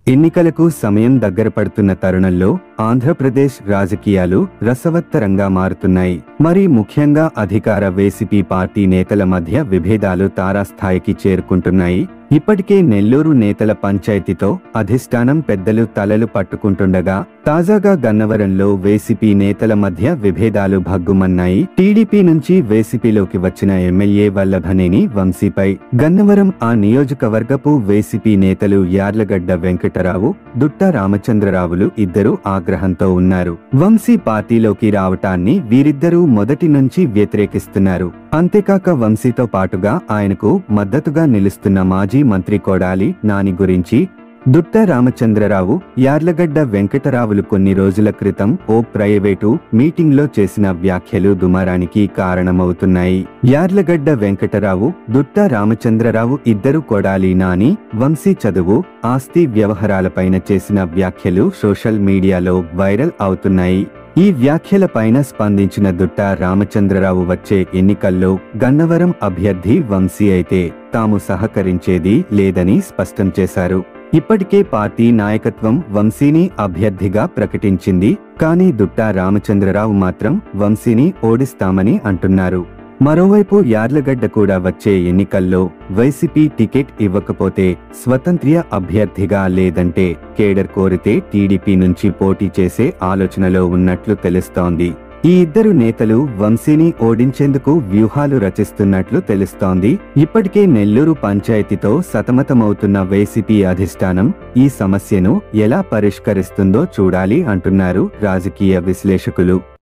ఎన్నికలకు సమయం దగ్గర పడుతున్న తరుణంలో ఆంధ్రప్రదేశ్ రాజకీయాలు రసవత్తరంగా మారుతున్నాయి మరి ముఖ్యంగా అధికార వేసిపి పార్టీ నేతల మధ్య విభేదాలు తారాస్థాయికి చేరుకుంటున్నాయి ఇప్పటికే నెల్లూరు నేతల పంచాయతీతో అధిష్టానం పెద్దలు తలలు పట్టుకుంటుండగా తాజాగా గన్నవరంలో వేసిపి నేతల మధ్య విభేదాలు భగ్గుమన్నాయి టీడీపీ నుంచి వేసిపిలోకి వచ్చిన ఎమ్మెల్యే వల్లభనేని వంశీపై గన్నవరం ఆ నియోజకవర్గపు వేసిపి నేతలు యార్లగడ్డ వెంకటరావు దుట్ట రామచంద్రరావులు ఇద్దరు ఆగ్రహంతో ఉన్నారు వంశీ పార్టీలోకి రావటాన్ని వీరిద్దరూ మొదటి నుంచి వ్యతిరేకిస్తున్నారు అంతేకాక వంశీతో పాటుగా ఆయనకు మద్దతుగా నిలుస్తున్న మాజీ మంత్రి కొడాలి నాని గురించి దుట్ట రామచంద్రరావు యార్లగడ్డ వెంకటరావులు కొన్ని రోజుల క్రితం ఓ ప్రైవేటు మీటింగ్లో చేసిన వ్యాఖ్యలు దుమారానికి కారణమవుతున్నాయి యార్లగడ్డ వెంకటరావు దుట్ట రామచంద్రరావు ఇద్దరు కొడాలి నాని వంశీ చదువు ఆస్తి వ్యవహారాలపైన చేసిన వ్యాఖ్యలు సోషల్ మీడియాలో వైరల్ అవుతున్నాయి ఈ వ్యాఖ్యలపైన స్పందించిన దుట్ట రామచంద్రరావు వచ్చే ఎన్నికల్లో గన్నవరం అభ్యర్థి వంశీ అయితే తాము సహకరించేది లేదని స్పష్టం చేశారు ఇప్పటికే పార్టీ నాయకత్వం వంశీని అభ్యర్థిగా ప్రకటించింది కానీ దుట్ట రామచంద్రరావు మాత్రం వంశీని ఓడిస్తామని అంటున్నారు మరోవైపు యార్లగడ్డ కూడా వచ్చే ఎన్నికల్లో వైసీపీ టికెట్ ఇవ్వకపోతే స్వతంత్ర్య అభ్యర్థిగా లేదంటే కేడర్ కోరితే టీడీపీ నుంచి పోటీ చేసే ఆలోచనలో ఉన్నట్లు తెలుస్తోంది ఈ ఇద్దరు నేతలు వంశీని ఓడించేందుకు వ్యూహాలు రచిస్తున్నట్లు తెలుస్తోంది ఇప్పటికే నెల్లూరు పంచాయతీతో సతమతమవుతున్న వైసీపీ అధిష్టానం ఈ సమస్యను ఎలా పరిష్కరిస్తుందో చూడాలి అంటున్నారు రాజకీయ విశ్లేషకులు